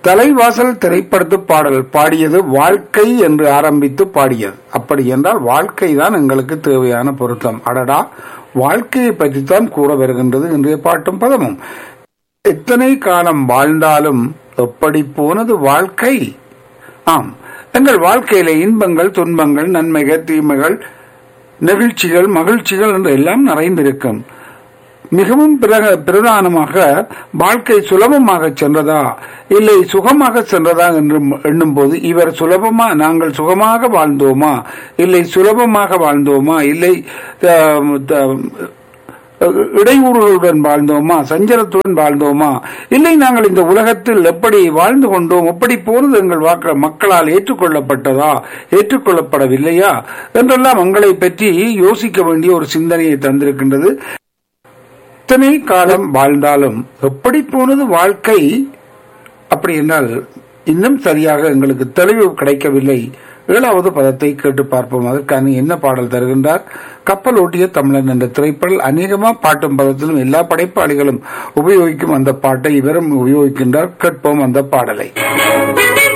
தலைவாசல் திரைப்படத்து பாடல் பாடியது வாழ்க்கை என்று ஆரம்பித்து பாடியது அப்படி என்றால் வாழ்க்கை தான் எங்களுக்கு தேவையான பொருத்தம் அடடா வாழ்க்கையை பற்றித்தான் கூற வருகின்றது இன்றைய பாட்டும் பதமும் எத்தனை காலம் வாழ்ந்தாலும் எப்படி போனது வாழ்க்கை ஆம் எங்கள் வாழ்க்கையில இன்பங்கள் துன்பங்கள் நன்மைகள் தீமைகள் நெகிழ்ச்சிகள் மகிழ்ச்சிகள் என்று எல்லாம் நிறைந்திருக்கும் மிகவும் பிர- பிரதானமாக வாழ்க்கை சுலபமாக சென்றதா இல்லை சுகமாக சென்றதா என்று எண்ணும் போது இவர் சுலபமா நாங்கள் சுகமாக வாழ்ந்தோமா இல்லை சுலபமாக வாழ்ந்தோமா இல்லை அஹ், த- இடையூறுகளுடன் வாழ்ந்தோமா சஞ்சலத்துடன் வாழ்ந்தோமா இல்லை நாங்கள் இந்த உலகத்தில் எப்படி வாழ்ந்து கொண்டோம் எப்படி போனது எங்கள் வாக்க மக்களால் ஏற்றுக்கொள்ளப்பட்டதா ஏற்றுக்கொள்ளப்படவில்லையா என்றெல்லாம் எங்களை பற்றி யோசிக்க வேண்டிய ஒரு சிந்தனையை தந்திருக்கின்றது இத்தனை காலம் வாழ்ந்தாலும் எப்படி போனது வாழ்க்கை அப்படி என்றால் இன்னும் சரியாக எங்களுக்கு தெளிவு கிடைக்கவில்லை ஏழாவது பதத்தை கேட்டு பார்ப்போம் அதற்கான என்ன பாடல் தருகின்றார் கப்பல் ஓட்டிய தமிழன் என்ற திரைப்படல் அநேகமா பாட்டும் பதத்திலும் எல்லா படைப்பாளிகளும் உபயோகிக்கும் அந்த பாட்டை இவரும் உபயோகிக்கின்றார் கேட்போம் அந்த பாடலை